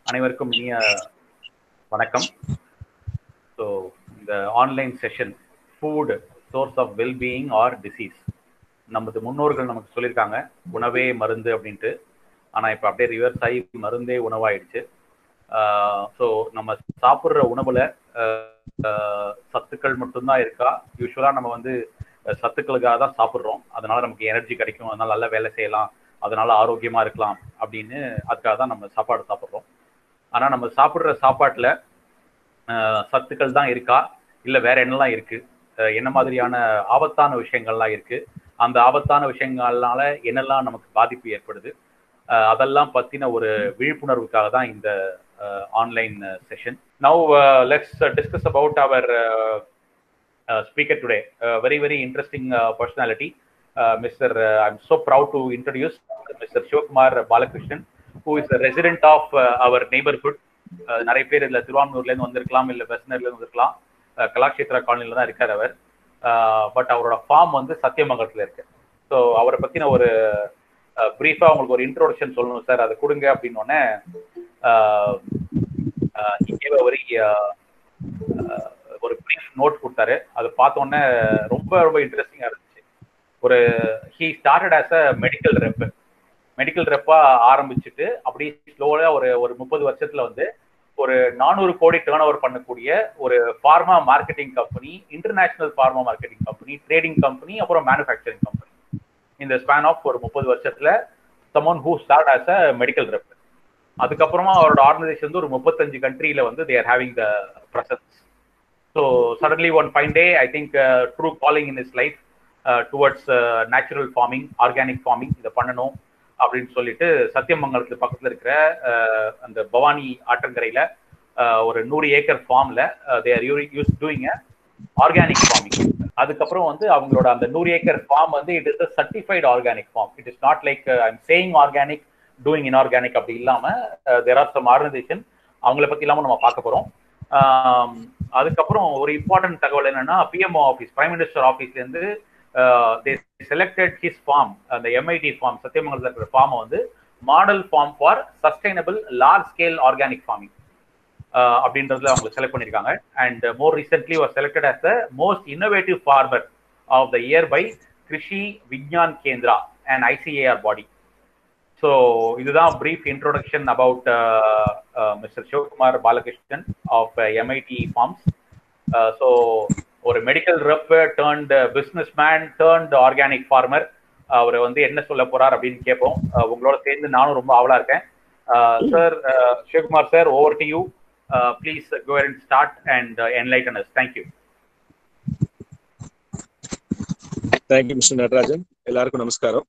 அனைவருக்கும் இனிய வணக்கம் ஸோ இந்த online session food source of wellbeing or disease நமது முன்னோர்கள் நமக்கு சொல்லியிருக்காங்க உணவே மருந்து அப்படின்ட்டு ஆனால் இப்போ அப்படியே ரிவர்ஸ் ஆகி மருந்தே உணவாயிடுச்சு ஸோ நம்ம சாப்பிட்ற உணவுல சத்துக்கள் மட்டும்தான் இருக்கா யூஸ்வலாக நம்ம வந்து சத்துக்களுக்காக தான் சாப்பிட்றோம் அதனால நமக்கு எனர்ஜி கிடைக்கும் அதனால நல்லா வேலை செய்யலாம் அதனால ஆரோக்கியமா இருக்கலாம் அப்படின்னு அதுக்காக தான் நம்ம சாப்பாடு சாப்பிட்றோம் ஆனா நம்ம சாப்பிட்ற சாப்பாட்டுல சத்துக்கள் தான் இருக்கா இல்ல வேற என்னெல்லாம் இருக்கு என்ன மாதிரியான ஆபத்தான விஷயங்கள்லாம் இருக்கு அந்த ஆபத்தான விஷயங்கள்னால என்னெல்லாம் நமக்கு பாதிப்பு ஏற்படுது அதெல்லாம் பத்தின ஒரு விழிப்புணர்வுக்காக தான் இந்த online session now let's discuss about our speaker today very very interesting personality mister I am so proud to introduce mister Sivakumar Balakrishnan who is resident of our neighbourhood நிறைய பேர் இதுல திருவான்மூர்லேருந்து வந்திருக்கலாம் இல்லை வெஸ்னர்லேருந்து வந்திருக்கலாம் கலாக்ஷேத்ரா காலனில தான் இருக்கார் அவர் பட் அவரோட ஃபார்ம் வந்து சத்தியமங்கலத்தில் இருக்கு ஸோ அவரை பத்தின ஒரு ப்ரீஃபா உங்களுக்கு ஒரு இன்ட்ரோடக்ஷன் சொல்லணும் சார் அதை கொடுங்க அப்படின்னோடனே வெரி ஒரு ப்ரீஃப் நோட் கொடுத்தாரு அதை பார்த்தோன்னே ரொம்ப ரொம்ப இன்ட்ரெஸ்டிங்காக இருந்துச்சு ஒரு he started as a medical rep medical ரெப்பா ஆரம்பிச்சுட்டு அப்படியே ஸ்லோவா ஒரு ஒரு முப்பது வருஷத்துல வந்து ஒரு நானூறு கோடி டேர்ன் ஓவர் பண்ணக்கூடிய ஒரு pharma marketing company international pharma marketing company trading company அப்புறம் மேனுஃபேக்சரிங் கம்பெனி இந்த ஸ்பேன் ஆஃப் ஒரு முப்பது வருஷத்துல someone who start as a medical rep அதுக்கப்புறமா அவரோட ஆர்கனைசேஷன் வந்து ஒரு முப்பத்தஞ்சு கண்ட்ரியில வந்து there having the presence so suddenly one fine day I think true calling in is life towards natural farming organic farming இதை பண்ணணும் அப்படின்னு சொல்லிட்டு சத்தியமங்கலத்துக்கு பக்கத்துல இருக்கிற அந்த பவானி ஆற்றங்கரையில ஒரு நூறு ஏக்கர் ஃபார்ம்ல there use doing organic farming அதுக்கப்புறம் வந்து அவங்களோட அந்த நூறு ஏக்கர் ஃபார்ம் வந்து it is certified organic farm it is not like I'm saying organic doing inorganic அப்படி இல்லாம தேர் ஆர் சம் ஆர்கனைசேஷன் அவங்கள பத்தி இல்லாம நம்ம பார்க்க போறோம் அதுக்கப்புறம் ஒரு இம்பார்ட்டன்ட் தகவல் என்னன்னா பிஎம்ஓ ஆஃபீஸ் பிரைம் மினிஸ்டர் ஆஃபீஸ்ல இருந்து தே செலக்டட் ஹிஸ் ஃபார்ம் அந்த எம்ஐடி ஃபார்ம் சத்தியமங்கலத்தில் இருக்கிற ஃபார்மை வந்து model farm for sustainable large scale organic farming அப்படின்றதுல அவங்க செலக்ட் பண்ணியிருக்காங்க and more recently was selected as the most innovative farmer of the year by Krishi Vigyan Kendra and I C A R body so இதுதான் brief introduction about mister Sivakumar Balakrishnan of M I T farms so ஒரு medical rep turned business man turned organic farmer அவர் வந்து என்ன சொல்ல போறார் அப்படின்னு கேட்போம் உங்களோட சேர்ந்து நானும் ரொம்ப ஆவலா இருக்கேன் sir Sivakumar sir over to you please go and start and enlighten us thank you thank you mister Natarajan எல்லாருக்கும் நமஸ்காரம்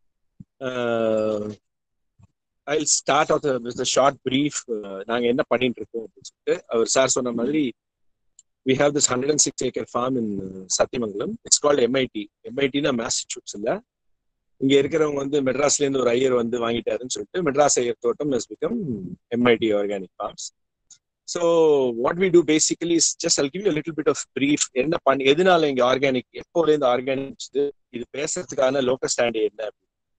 I start off with short brief நாங்க என்ன பண்ணிட்டு இருக்கோம் அப்படின்னு சொல்லிட்டு அவர் சார் சொன்ன மாதிரி we have this 106 acre farm in uh, Satyamangalam. It's called MIT. MIT na Massachusetts இல்ல இங்க இருக்கிறவங்க வந்து மெட்ராஸ்ல இருந்து ஒரு ஐயர் வந்து வாங்கிட்டாருன்னு சொல்லிட்டு Madras Iyer Thottam has become M I T organic farms so what we do basically is just I'll give you little bit of brief என்ன பண்ணி எதனால இங்க ஆர்கானிக் எப்போல இருந்து ஆர்கானிக் இது பேசுறதுக்கான லோக்கல் ஸ்டாண்ட் என்ன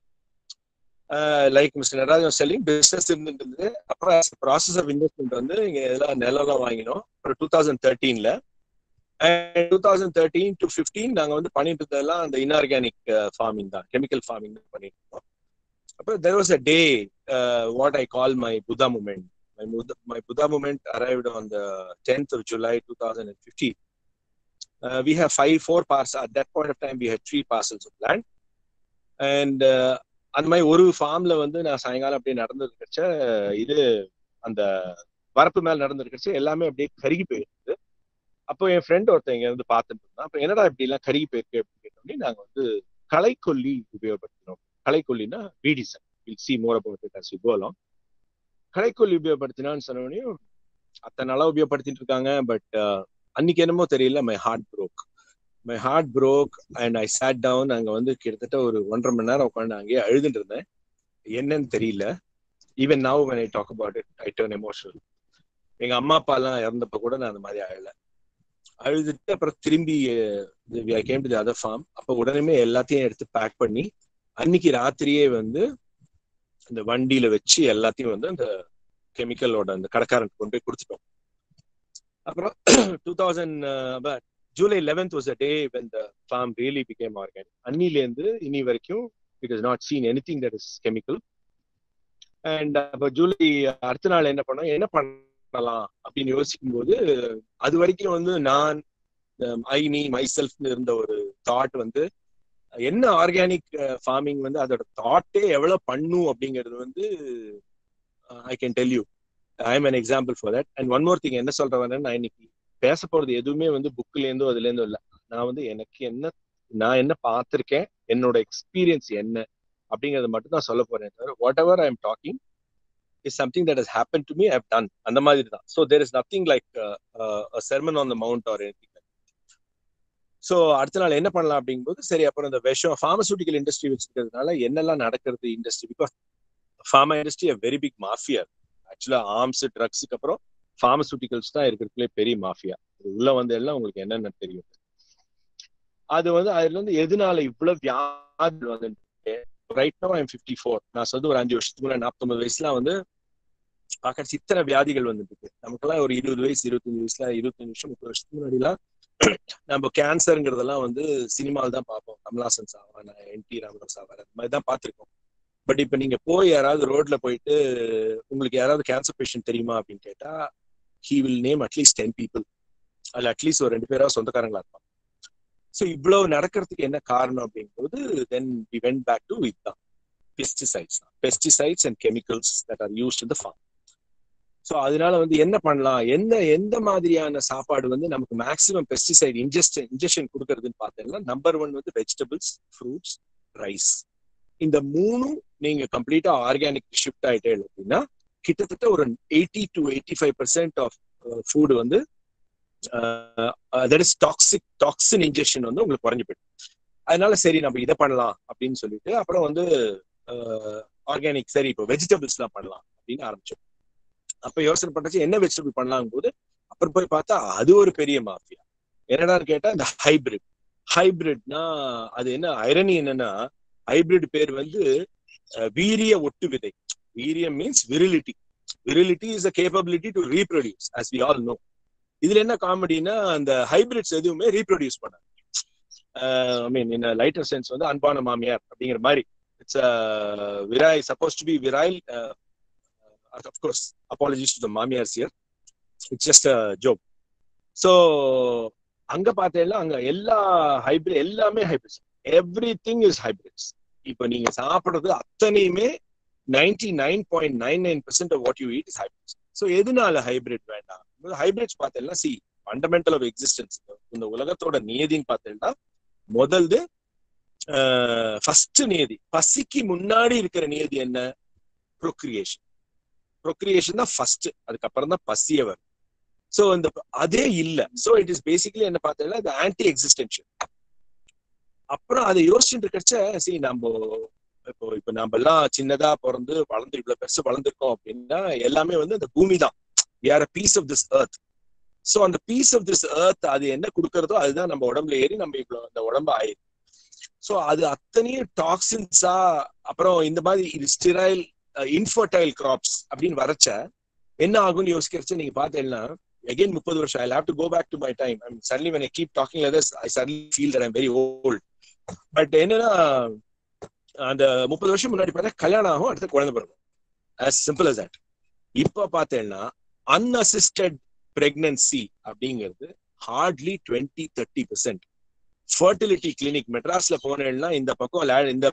like mister Natarajan selling business இருந்தது அப்புறம் ப்ராசஸ் ஆஃப் இன்வெஸ்ட்மெண்ட் வந்து இங்க இதெல்லாம் நிலம் வாங்கினோம் அப்புறம் டூ தௌசண்ட் தேர்ட்டீன்ல two thousand thirteen to fifteen நாங்க வந்து பண்ணிட்டு இருந்ததெல்லாம் அந்த இன்ஆர்கானிக் ஃபார்மிங் தான் கெமிக்கல் ஃபார்மிங் தான் பண்ணிட்டு இருக்கோம் அப்புறம் there was a day what I call my Buddha moment my my Buddha moment arrived on the tenth of July two thousand and fifteen we have five four parcels at that point of time we had three parcels of land and uh, அந்த மாதிரி ஒரு ஃபார்ம்ல வந்து நான் சாயங்காலம் அப்படியே நடந்துருக்கச்ச இது அந்த வரப்பு மேல நடந்துருக்கச்சு எல்லாமே அப்படியே கருகி போயிருக்கு அப்போ என் ஃப்ரெண்ட் ஒருத்தன் இங்க இருந்து பார்த்துட்டு இருந்தான் அப்ப என்னடா இப்படி எல்லாம் கருகி போயிருக்கு அப்படின்னு கேட்டோடனே நாங்க வந்து களைக்கொல்லி உபயோகப்படுத்தினோம் களைக்கொல்லினா weedicide will see more about கோலம் களைக்கொல்லி உபயோகப்படுத்தினான்னு சொன்னோடனே அத்தனை நாளா உபயோகப்படுத்திட்டு இருக்காங்க பட் அன்னைக்கு என்னமோ தெரியல my heart broke my heart broke and I sat down அங்க வந்து கிட்டத்தட்ட ஒரு ஒன்றரை மணி நேரம் உட்காந்து அங்கேயே அழுதுட்டு இருந்தேன் என்னன்னு தெரியல even now when I talk about it I turn emotional எங்க அம்மா அப்பா எல்லாம் இறந்தப்ப கூட நான் அந்த மாதிரி அழல அழுதுட்டு அப்புறம் திரும்பி I came to the other farm அப்ப உடனே எல்லாத்தையும் எடுத்து பேக் பண்ணி அன்னைக்கு ராத்திரியே வந்து அந்த வண்டியில வச்சு எல்லாத்தையும் வந்து அந்த கெமிக்கலோட அந்த கடைக்காரனுக்கு கொண்டு போய் கொடுத்துட்டோம் அப்புறம் two thousand July eleventh was a day when the farm really became organic அன்னிலேருந்து இனி வரைக்கும் it is not seen any thing that is chemical and அப்போ ஜூலை அடுத்த நாள் என்ன பண்ணோம் என்ன பண்ணலாம் அப்படின்னு யோசிக்கும் போது அது வரைக்கும் வந்து நான் ஐ மீ மை செல்ஃப்னு இருந்த ஒரு தாட் வந்து என்ன ஆர்கானிக் ஃபார்மிங் வந்து அதோட தாட்டே எவ்வளவு பண்ணும் அப்படிங்கிறது வந்து I can tell you I am an example for that and one more thing என்ன சொல்றேன் நான் இன்னைக்கு பேச போறது எதுவுமே வந்து புக்ல இருந்தோ அதுல இருந்தோ இல்ல நான் வந்து எனக்கு என்ன நான் என்ன பார்த்திருக்கேன் என்னோட எக்ஸ்பீரியன்ஸ் என்ன அப்படிங்கறத மட்டும் தான் சொல்ல போறேன் தவிர whatever I am talking is something that has happen to me I done அந்த மாதிரி தான் so there is nothing like sermon on the mount or any so அடுத்த நாள் என்ன பண்ணலாம் அப்படிங்கும்போது சரி அப்புறம் இந்த விஷம் ஃபார்மசூட்டிக்கல் இண்டஸ்ட்ரி வச்சிருக்கிறதுனால என்னெல்லாம் நடக்கிறது industry because pharma industry very big mafia ஆக்சுவலா ஆர்ம்ஸ் ட்ரக்ஸுக்கு அப்புறம் ஃபார்மசூட்டிகல்ஸ் தான் இருக்கிறதுலே பெரிய மாஃபியா உள்ள வந்து எல்லாம் உங்களுக்கு என்னென்ன தெரியும் அது வந்து அதுல இருந்து எதனால இவ்வளவு வியாதி வந்து right no I'm fifty four நான் சொல்றது ஒரு அஞ்சு வருஷத்துக்கு முன்னாடி நாற்பத்தொன்பது வயசுல வந்து பார்க்க சித்தனை வியாதிகள் வந்துட்டு இருக்கு நமக்கெல்லாம் ஒரு இருபது வயசு இருபத்தஞ்சு வயசுல இருபத்தஞ்சு வருஷம் முப்பது வருஷத்துக்கு முன்னாடிலாம் நம்ம கேன்சருங்கிறதெல்லாம் வந்து சினிமாவில் தான் பார்ப்போம் கமலாசன் சாவான என் டி ராமதாஸ் சாவார் அந்த மாதிரி தான் பார்த்துருக்கோம் பட் இப்போ நீங்க போய் யாராவது ரோட்ல போயிட்டு உங்களுக்கு யாராவது கேன்சர் பேஷண்ட் தெரியுமா அப்படின்னு கேட்டா he will name at least ten people அதுல அட்லீஸ்ட் ஒரு ரெண்டு பேராவது சொந்தக்காரங்களா இருப்பாங்க ஸோ இவ்வளவு நடக்கிறதுக்கு என்ன காரணம் அப்படிங்கும்போது then we went back to with தான் பெஸ்டிசைட்ஸ் தான் pesticides and chemicals that are used in the farm so அதனால வந்து என்ன பண்ணலாம் எந்த எந்த மாதிரியான சாப்பாடு வந்து நமக்கு மேக்சிமம் பெஸ்டிசைட் இன்ஜெஸ்ட் இன்ஜெக்ஷன் கொடுக்கறதுன்னு பார்த்தீங்கன்னா நம்பர் ஒன் வந்து வெஜிடபிள்ஸ் ஃப்ரூட்ஸ் ரைஸ் இந்த மூணும் நீங்க கம்ப்ளீட்டா ஆர்கானிக் ஷிஃப்ட் ஆயிட்டே அப்படின்னா கிட்டத்தட்ட ஒரு eighty to eighty five percent of food வந்து that is toxic toxin injection வந்து உங்களுக்கு குறைஞ்சு போயிடும் அதனால சரி நம்ம இதை பண்ணலாம் அப்படின்னு சொல்லிட்டு அப்புறம் வந்து ஆர்கானிக் சரி இப்போ வெஜிடபிள்ஸ்லாம் பண்ணலாம் அப்படின்னு ஆரம்பிச்சோம் அப்ப யோசனை பண்றச்சு என்ன வெஜிடபிள் பண்ணலாம் போது அப்புறம் போய் பார்த்தா அது ஒரு பெரிய மாஃபியா என்னடான்னு கேட்டா இந்த ஹைபிரிட் ஹைபிரிட்னா அது என்ன ஐரணி என்னன்னா ஹைபிரிட் பேர் வந்து வீரிய ஒட்டு விதை வீரியம் means virility virility is a capability to reproduce as we all know இதுல என்ன காமெடினா அந்த ஹைபிரிட்ஸ் எதுவுமே ரீப்ரொடியூஸ் பண்ண ஐ மீன் இன் லைட்டர் சென்ஸ் வந்து அன்பான மாமியார் அப்படிங்கிற மாதிரி it's virile suppose to be virile of course, apologies to the Mamiyars here. It's just a joke. So, அங்க பார்த்தேன்னா அங்க எல்லா ஹைபிரிட் எல்லாமே hybrids every thing is hybrids இப்போ நீங்க சாப்பிடுறது அத்தனையுமே ninety nine point nine nine percent of what you eat is hybrids so எதனால ஹைபிரிட் வேண்டாம் ஹைபிரிட்ஸ் பார்த்தேன்னா சி ஃபண்டமெண்டல் ஆஃப் எக்ஸிஸ்டன்ஸ் இந்த உலகத்தோட நியதின்னு பார்த்தேன்னா முதல்து ஃபர்ஸ்ட் நியதி பசிக்கு முன்னாடி இருக்கிற நியதி என்ன ப்ரொக்ரியேஷன் ப்ரொக்ரியேஷன் தான் ஃபர்ஸ்ட் அதுக்கப்புறம் தான் பசிய வரும் ஸோ இந்த அதே இல்ல ஸோ இட் இஸ் பேசிக்கலி என்ன பார்த்தீங்கன்னா இது ஆன்டி எக்ஸிஸ்டென்ஷியல் அப்புறம் அதை யோசிச்சுட்டு இருக்கச்ச சரி நம்ம இப்போ இப்போ நம்ம எல்லாம் சின்னதா பிறந்து வளர்ந்து இவ்வளவு பெருசு வளர்ந்துருக்கோம் அப்படின்னா எல்லாமே வந்து அந்த பூமி தான் வேற piece of this earth so அந்த பீஸ் ஆஃப் திஸ் எர்த் அது என்ன கொடுக்கறதோ அதுதான் நம்ம உடம்புல ஏறி நம்ம இவ்வளவு அந்த உடம்பு ஆயிரும் ஸோ அது அத்தனையும் டாக்ஸின்ஸா அப்புறம் இந்த மாதிரி இது ஸ்டிரைல் இன்ஃபர்டைல் கிராப்ஸ் அப்படின்னு வரைச்ச என்ன ஆகும்னு யோசிக்கிறச்சு நீங்க பார்த்தீங்கன்னா அகைன் முப்பது வருஷம் I have to go back to my time I suddenly when I keep talking letters I suddenly feel that I'm very old but என்னன்னா அந்த முப்பது வருஷம் முன்னாடி பார்த்தா கல்யாணம் ஆகும் அடுத்து குழந்தை பிறக்கும் ஆஸ் சிம்பிள் அஸ் தட் இப்போ பார்த்தேன்னா அன்அசிஸ்டட் பிரெக்னன்சி அப்படிங்கிறது hardly twenty thirty percent fertility clinic மெட்ராஸ்ல போனேன்னா இந்த பக்கம் இந்த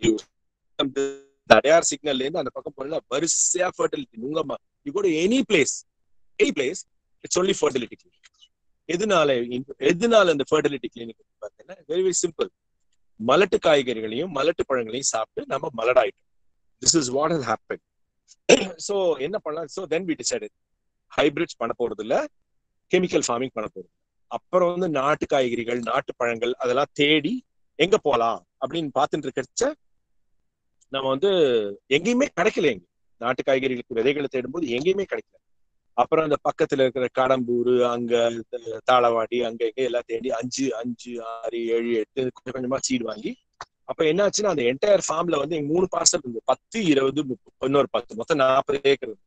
அடையார் சிக்னல்ல இருந்து அந்த பக்கம் போனா வரிசையா ஃபர்டிலிட்டி உங்க you go to any place any place it's only fertility clinic எதனால எதனால இந்த ஃபர்டிலிட்டி கிளினிக் பார்த்தீங்கன்னா வெரி வெரி சிம்பிள் மலட்டு காய்கறிகளையும் மலட்டு பழங்களையும் சாப்பிட்டு நம்ம மலடாயிட்டோம் this is what has happen so என்ன பண்ணலாம் so then we decided hybrids பண்ண போறது இல்ல கெமிக்கல் ஃபார்மிங் பண்ண போறது அப்புறம் வந்து நாட்டு காய்கறிகள் நாட்டு பழங்கள் அதெல்லாம் தேடி எங்க போலாம் அப்படின்னு பார்த்துட்டு இருக்கச்ச நம்ம வந்து எங்கேயுமே கிடைக்கல எங்க நாட்டு காய்கறிகளுக்கு விதைகளை தேடும்போது எங்கேயுமே கிடைக்கல அப்புறம் அந்த பக்கத்துல இருக்கிற கடம்பூர் அங்க தாளவாடி அங்க இங்க எல்லாம் தேடி அஞ்சு அஞ்சு ஆறு ஏழு எட்டு கொஞ்சம் கொஞ்சமா சீடு வாங்கி அப்ப என்ன ஆச்சுன்னா அந்த என்டையர் ஃபார்ம்ல வந்து மூணு பார்சல் இருந்து பத்து இருபது இன்னொரு பத்து மொத்தம் நாற்பது ஏக்கர்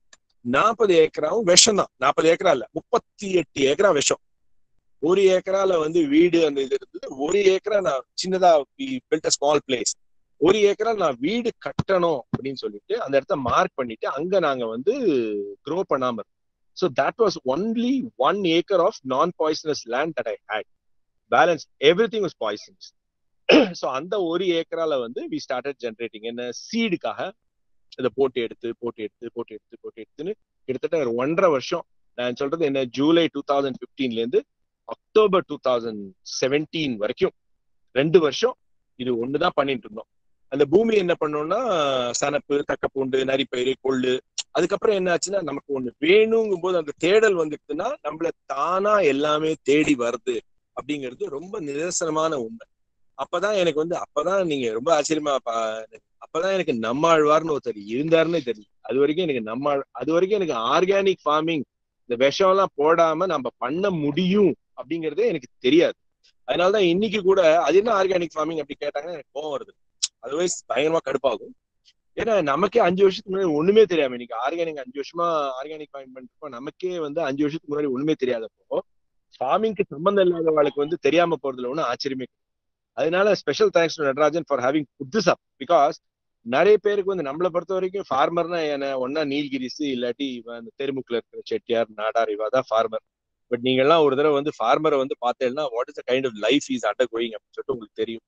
நாற்பது ஏக்கராவும் விஷம் தான் நாற்பது ஏக்கரா இல்ல முப்பத்தி எட்டு ஏக்கரா விஷம் ஒரு ஏக்கரால வந்து வீடு அந்த இது இருந்தது ஒரு ஏக்கரா நான் சின்னதா பில்ட் ஸ்மால் பிளேஸ் ஒரு ஏக்கரா நான் வீடு கட்டணும் அப்படின்னு சொல்லிட்டு அந்த இடத்த மார்க் பண்ணிட்டு அங்க நாங்க வந்து க்ரோ பண்ணாம so that was only one acre of non poisonous land that I had balance every thing was poisons so அந்த ஒரு ஏக்கரால வந்து வி ஸ்டார்டட் ஜென்ரேட்டிங் என்ன சீடுக்காக இதை போட்டு எடுத்து போட்டு எடுத்து போட்டு எடுத்து போட்டு எடுத்துன்னு கிட்டத்தட்ட ஒரு ஒன்றரை வருஷம் நான் சொல்றது என்ன ஜூலை டூ தௌசண்ட் பிப்டீன்ல இருந்து அக்டோபர் டூ தௌசண்ட் செவன்டீன் வரைக்கும் ரெண்டு வருஷம் இது ஒண்ணுதான் பண்ணிட்டு இருந்தோம் அந்த பூமி என்ன பண்ணோம்னா சனப்பு தக்கப்பூண்டு நரிப்பயிறு கொள்ளு அதுக்கப்புறம் என்ன ஆச்சுன்னா நமக்கு ஒண்ணு வேணுங்கும் போது அந்த தேடல் வந்துட்டுன்னா நம்மள தானா எல்லாமே தேடி வருது அப்படிங்கிறது ரொம்ப நிதர்சனமான உண்மை அப்பதான் எனக்கு வந்து அப்பதான் நீங்க ரொம்ப ஆச்சரியமா அப்பதான் எனக்கு நம்மாழ்வார்னு ஒருத்தர் இருந்தாருன்னு தெரியும் அது வரைக்கும் எனக்கு நம்மாழ் அது வரைக்கும் எனக்கு ஆர்கானிக் ஃபார்மிங் இந்த விஷம் எல்லாம் போடாம நம்ம பண்ண முடியும் அப்படிங்கறதே எனக்கு தெரியாது அதனாலதான் இன்னைக்கு கூட அது என்ன ஆர்கானிக் ஃபார்மிங் அப்படி கேட்டாங்கன்னா எனக்கு கோவம் வருது அதர்வைஸ் பயங்கரமா கடுப்பாகும் ஏன்னா நமக்கே அஞ்சு வருஷத்துக்கு முன்னாடி ஒண்ணுமே தெரியாம இன்னைக்கு ஆர்கானிக் அஞ்சு வருஷமா ஆர்கானிக் ஃபார்மிங் பண்ணிருப்போம் நமக்கே வந்து அஞ்சு வருஷத்துக்கு முன்னாடி ஒண்ணுமே தெரியாதப்போ ஃபார்மிங்க்கு சம்பந்தம் இல்லாதவளுக்கு வந்து தெரியாம போறதுல ஒன்றும் ஆச்சரியமே அதனால special thanks to Natarajan for having put this up because நிறைய பேருக்கு வந்து நம்மளை பொறுத்த வரைக்கும் ஃபார்மர்னா என்ன ஒன்னா நீல்கிரிஸ் இல்லாட்டி அந்த தெருமுக்குல இருக்கிற செட்டியார் நாடார் இவா தான் ஃபார்மர் பட் நீங்க எல்லாம் ஒரு தடவை வந்து ஃபார்மரை வந்து பார்த்தேன்னா what is the kind of life is undergoing அப்படின்னு சொல்லிட்டு உங்களுக்கு தெரியும்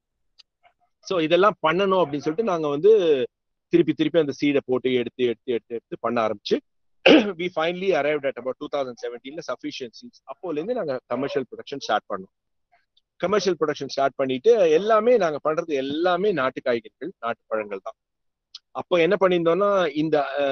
ஸோ இதெல்லாம் பண்ணணும் அப்படின்னு சொல்லிட்டு நாங்க வந்து திருப்பி திருப்பி அந்த சீடை போட்டு எடுத்து எடுத்து எடுத்து எடுத்து பண்ண ஆரம்பிச்சு we finally arrive at about two thousand செவன்டீன்ல சஃபிஷியன்சிஸ் அப்போலேருந்து நாங்க கமர்ஷியல் ப்ரொடக்ஷன் ஸ்டார்ட் பண்ணோம் கமர்ஷியல் ப்ரொடக்ஷன் ஸ்டார்ட் பண்ணிட்டு எல்லாமே நாங்க பண்றது எல்லாமே நாட்டு காய்கறிகள் நாட்டு பழங்கள் தான் அப்போ என்ன பண்ணியிருந்தோம்னா இந்த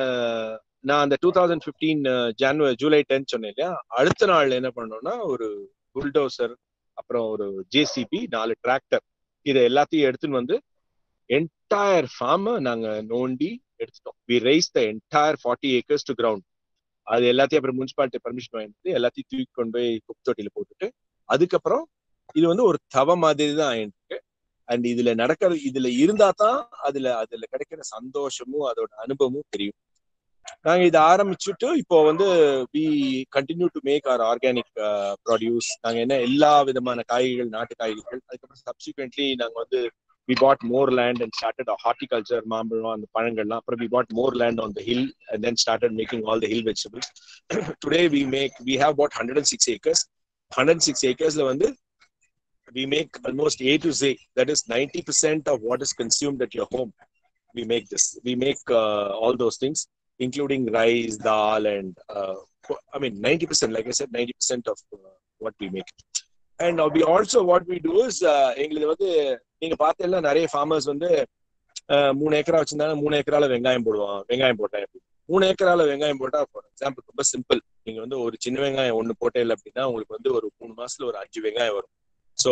நான் அந்த two thousand fifteen January July tenth சொன்னேன் இல்லையா அடுத்த நாள் என்ன பண்ணோம்னா ஒரு புல்டோசர் அப்புறம் ஒரு ஜேசிபி நாலு டிராக்டர் இதை எல்லாத்தையும் எடுத்துன்னு வந்து என்டையர் ஃபார்மை நாங்க நோண்டி எடுத்துட்டோம் we raise the entire forty acres to ground அது எல்லாத்தையும் அப்புறம் முனிசிபாலிட்டி பர்மிஷன் வாங்கிட்டு எல்லாத்தையும் தூக்கி கொண்டு போய் குப்பை தொட்டியில போட்டுட்டு அதுக்கப்புறம் இது வந்து ஒரு தவ மாதிரி தான் ஆயிருக்கு அண்ட் இதுல நடக்கிறது இதுல இருந்தா தான் அதுல அதுல கிடைக்கிற சந்தோஷமும் அதோட அனுபவமும் தெரியும் நாங்க இதை ஆரம்பிச்சுட்டு இப்போ வந்து we continue to make our organic produce நாங்க என்ன எல்லா விதமான காய்கறிகள் நாட்டு காய்கறிகள் அதுக்கப்புறம் சப்சிக்வெண்ட்லி நாங்க வந்து we bought more land and started horticulture மாம்பழம் அந்த பழங்கள்லாம் அப்புறம் we bought more land on the hill and then started making all the hill vegetables today we make we have bought hundred and six acres hundred six ஏக்கர்ஸ்ல வந்து we make almost A to Z. That is 90% of what is consumed at your home. We make this. We make uh, all those things, including rice, dal, and uh, I mean 90%. Like I said, 90% of uh, what we make. And we also what we do is எங்களுக்கு வந்து நீங்க பார்த்தீங்கன்னா நிறைய farmers வந்து மூணு ஏக்கரா வச்சிருந்தாங்க மூணு ஏக்கரால வெங்காயம் போடுவான் வெங்காயம் போட்டேன் மூணு ஏக்கரால வெங்காயம் போட்டா ஃபார் எக்ஸாம்பிள் ரொம்ப சிம்பிள் நீங்க வந்து ஒரு சின்ன வெங்காயம் ஒண்ணு போட்டே இல்லை அப்படின்னா உங்களுக்கு வந்து ஒரு மூணு மாசத்துல ஒரு அஞ்சு வெங்காயம் வரும் so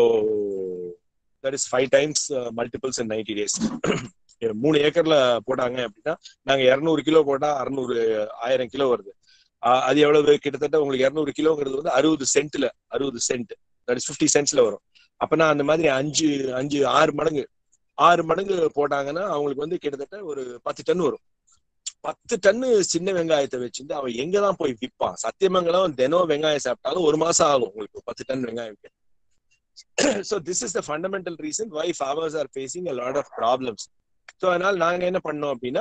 that is five times multiples in ninety days மூணு ஏக்கர்ல போட்டாங்க அப்படின்னா நாங்க இரநூறு கிலோ போட்டா அறுநூறு ஆயிரம் கிலோ வருது அது எவ்வளவு கிட்டத்தட்ட உங்களுக்கு இரநூறு கிலோங்கிறது வந்து அறுபது சென்ட்ல அறுபது சென்ட் தட் இஸ் ஃபிஃப்டி சென்ட்ஸ்ல வரும் அப்பனா அந்த மாதிரி அஞ்சு அஞ்சு ஆறு மடங்கு ஆறு மடங்கு போட்டாங்கன்னா அவங்களுக்கு வந்து கிட்டத்தட்ட ஒரு பத்து டன் வரும் பத்து டன்னு சின்ன வெங்காயத்தை வச்சுட்டு அவன் எங்க தான் போய் விற்பான் சத்தியமங்கலம் தினம் வெங்காயம் சாப்பிட்டாலும் ஒரு மாசம் ஆகும் உங்களுக்கு பத்து டன் வெங்காயம் so this is the fundamental reason why farmers are facing a lot of problems so அதனால நாங்க என்ன பண்ணோம் அப்படின்னா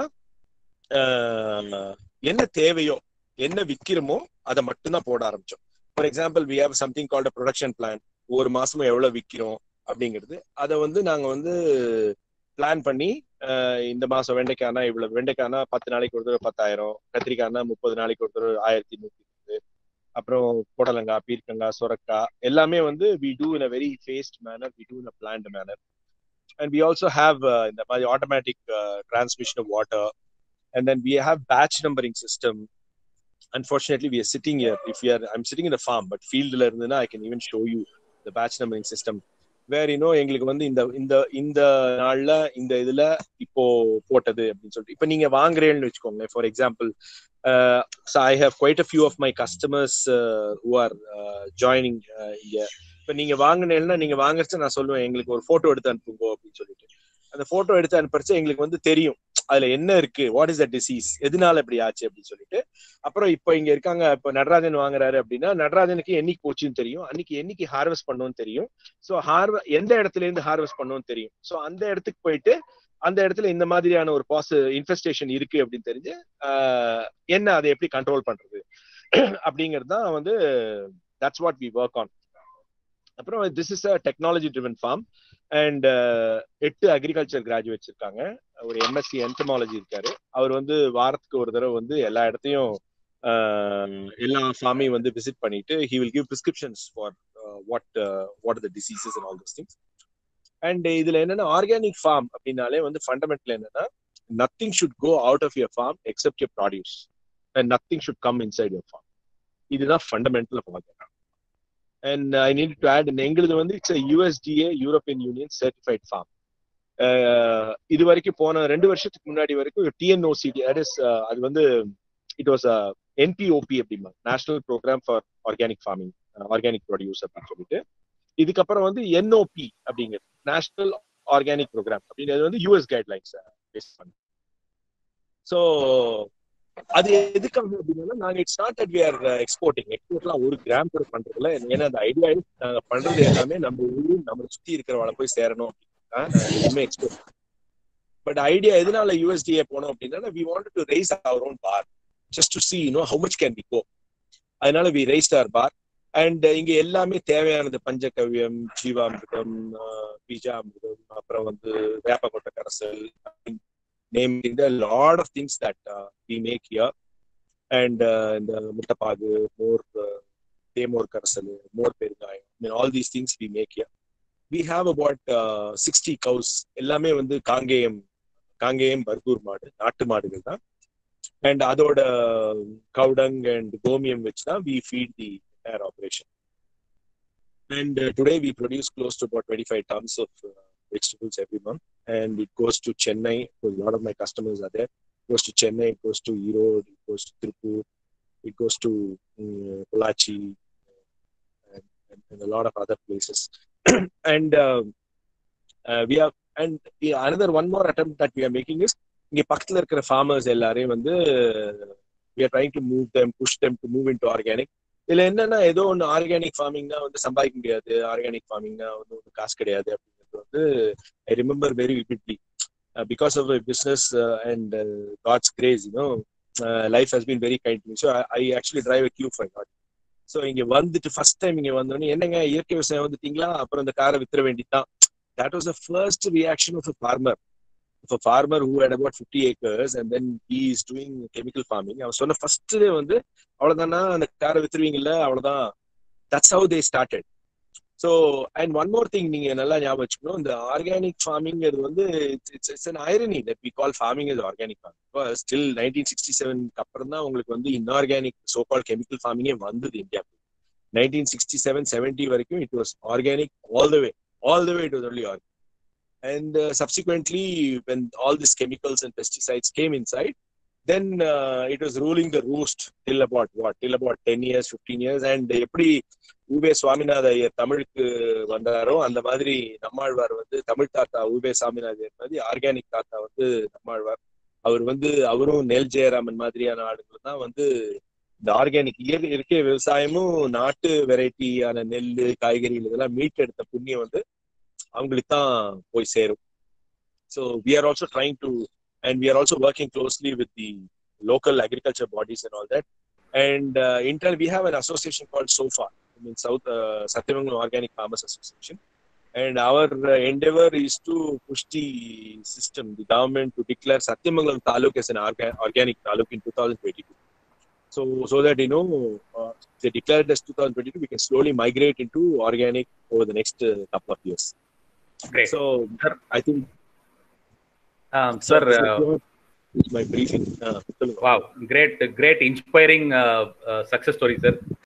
என்ன தேவையோ என்ன விற்கிறோமோ அதை மட்டும்தான் போட ஆரம்பிச்சோம் for example we have something called a production plan ஒரு மாசமும் எவ்வளவு விற்கிறோம் அப்படிங்கிறது அதை வந்து நாங்க வந்து பிளான் பண்ணி இந்த மாசம் வெண்டைக்கானா இவ்வளவு வெண்டைக்கானா பத்து நாளைக்கு ஒரு தடவை பத்தாயிரம் கத்திரிக்காய்னா முப்பது நாளைக்கு ஒரு தடவை ஆயிரத்தி நூத்தி அப்புறம் புடலங்காய் பீர்க்கங்காய் சுரக்காய் எல்லாமே வந்து we do in a very fast manner we do in a plant manner and we also have இந்த மாதிரி automatic transmission of water and then we have batch numbering system unfortunately we are sitting here if you're I'm sitting in farm but ஃபீல்டில் இருந்துன்னா I can even show you the batch numbering system வேற இன்னும் எங்களுக்கு வந்து இந்த இந்த இந்த நாள்ல இந்த இதுல இப்போ போட்டது அப்படின்னு சொல்லிட்டு இப்ப நீங்க வாங்குறேன்னு வச்சுக்கோங்க for example so I have quite a few of my customers who are joining இப்ப நீங்க வாங்கினேன்னா நீங்க வாங்குறச்சு நான் சொல்லுவேன் எங்களுக்கு ஒரு போட்டோ எடுத்து அனுப்புங்க அப்படின்னு சொல்லிட்டு அந்த போட்டோ எடுத்து அனுப்புறச்சு எங்களுக்கு வந்து தெரியும் அதுல என்ன இருக்கு வாட் இஸ் த டிசீஸ் எதனால இப்படி ஆச்சு அப்படின்னு சொல்லிட்டு அப்புறம் இப்போ இங்க இருக்காங்க இப்போ நடராஜன் வாங்குறாரு அப்படின்னா நடராஜனுக்கு என்னைக்கு போச்சுன்னு தெரியும் அன்னைக்கு என்னைக்கு ஹார்வெஸ்ட் பண்ணணும்னு தெரியும் ஸோ ஹார்வ எந்த இடத்துல இருந்து ஹார்வெஸ்ட் பண்ணணும்னு தெரியும் ஸோ அந்த இடத்துக்கு போயிட்டு அந்த இடத்துல இந்த மாதிரியான ஒரு பாஸ் இன்ஃபெஸ்டேஷன் இருக்கு அப்படின்னு தெரிஞ்சு என்ன அதை எப்படி கண்ட்ரோல் பண்றது அப்படிங்கிறது தான் வந்து that's what we work on அப்புறம் this is a technology driven farm and எட்டு அக்ரிகல்ச்சர் கிராஜுவேட்ஸ் இருக்காங்க ஒரு எம்எஸ்சி என்டமாலஜி இருக்காரு அவர் வந்து வாரத்துக்கு ஒரு தடவை வந்து எல்லா இடத்தையும் எல்லா ஃபார்மையும் வந்து விசிட் பண்ணிட்டு he will give prescriptions for what what the diseases and all those things and இதுல என்னன்னா ஆர்கானிக் ஃபார்ம் அப்படின்னாலே வந்து ஃபண்டமெண்டல் என்னன்னா nothing should go out of your farm except your produce and nothing should come inside your farm இதுதான் fundamental of organic and I need to add எங்களுது வந்து it's USDA European Union certified farm இது வரைக்கும் போன ரெண்டு வருஷத்துக்கு முன்னாடி வரைக்கும் டிஎன்ஓசிடி தட் இஸ் அது வந்து இட் வாஸ் என்பிஓபி அப்படிமா national programme for organic farming organic produce அப்படின்னு சொல்லிட்டு இதுக்கப்புறம் வந்து என்ஓபி அப்படிங்கிறது நேஷனல் ஆர்கானிக் ப்ரோக்ராம் அப்படிங்கிறது வந்து யூஎஸ் கைட்லைன்ஸ் பேஸ் பண்ணி ஸோ அது எதுக்காக அப்படின்னா நாங்க it's not that we are exporting எக்ஸ்போர்ட்லாம் ஒரு கிராம் கூட பண்றதுல ஏன்னா அந்த ஐடியா நாங்க பண்றது எல்லாமே நம்ம ஊரு நம்ம சுத்தி இருக்கிறவளை போய் சேரணும் அப்படின்னா எக்ஸ்போர்ட் பட் ஐடியா எதனால யூஎஸ்டிஏ போனோம் அப்படின்னா we want to raise our own bar just to see know how much can be go அதனால we raise our bar and இங்க எல்லாமே தேவையானது பஞ்சகவ்யம் ஜீவாமிர்தம் பீஜாமிர்தம் அப்புறம் வந்து வேப்பக்கொட்டை கரசல் naming a lot of things that uh, we make here and uh, the muttapagu more uh, தேமோர் கரசல் மோர் பெருங்காயம் I mean, all these things we make here we have about uh, 60 cows எல்லாமே வந்து காங்கேயம் காங்கேயம் பர்கூர் மாடு நாட்டு மாடுகள் தான் அண்ட் அதோட கவுடங் அண்ட் கோமியம் வச்சு தான் we feed the air operation and today we produce close to about twenty five tons of vegetables every month and it goes to Chennai. A lot of my customers are there. It goes to Chennai, it goes to Erode, it goes to Tirupur, it goes to um, Polachi and, and, and, a lot of other places. and uh, uh, we have and yeah, another one more attempt that we are making is இங்க பக்கத்துல இருக்கிற farmers எல்லாரையும் வந்து we are trying to move them push them to move into organic இதுல என்னன்னா ஏதோ ஒன்று organic ஃபார்மிங்னா வந்து சம்பாதிக்க முடியாது ஆர்கானிக் ஃபார்மிங்னா வந்து ஒன்றும் காசு கிடையாது அப்படிங்கிறது வந்து I remember very vividly because of business and God's grace you know life has been very kind so I actually drive Q five got so இங்க வந்துட்டு ஃபர்ஸ்ட் டைம் இங்க வந்தோடனே என்னங்க இயற்கை விவசாயம் வந்துட்டீங்களா அப்புறம் இந்த காரை வித்துற வேண்டியதுதான் that was the first reaction of a farmer a farmer who had about 50 acres and then he is doing chemical farming அவன் சொன்ன ஃபர்ஸ்ட் டே வந்து அவ்வளவுதானா அந்த காரை வித்துருவீங்கல்ல அவ்வளவுதான் that's how they started so and one more thing நீங்க நல்லா ஞாபகம் வச்சுக்கணும் இந்த ஆர்கானிக் ஃபார்மிங்கிறது வந்து it's it's an irony that we call farming is organic farming still nineteen sixty செவனுக்கு அப்புறம் தான் உங்களுக்கு வந்து இன்ஆர்கானிக் சோ கால் கெமிக்கல் ஃபார்மிங்கே வந்தது India nineteen sixty seven seventy வரைக்கும் it was organic all the way all the way it was only organic and uh, subsequently when all these chemicals and pesticides came inside then uh, it was ruling the roost till about what till about 10 years 15 years and எப்படி ஊபே சுவாமிநாத ஐயர் தமிழுக்கு வந்தாரோ அந்த மாதிரி நம்மாழ்வார் வந்து தமிழ் தாத்தா ube Saminathar மாதிரி organic தாத்தா வந்து நம்மாழ்வார் அவர் வந்து அவரும் நெல் ஜெயராமன் மாதிரியான ஆளுங்கள் தான் வந்து இந்த ஆர்கானிக் இயற்கை விவசாயமும் நாட்டு வெரைட்டியான நெல் காய்கறிகள் இதெல்லாம் மீட்டெடுத்த புண்ணியம் வந்து அவங்களுக்கு தான் போய் சேரும் so we are also trying to and we are also working closely with the local agriculture bodies and all that and inter we have an association call SOFA mean south Sathyamangalam organic farmers association and our uh, endeavor is to push the system, the government to declare Satyamangalam Taluk as an orga- organic Taluk in 2022. So, so that you know, uh, they declared as 2022, we can slowly migrate into organic over the next uh, couple of years. Great. So, Sir. I think Um, sir, uh, it's my briefing. Uh, wow, great, great, inspiring uh, uh, success story, sir.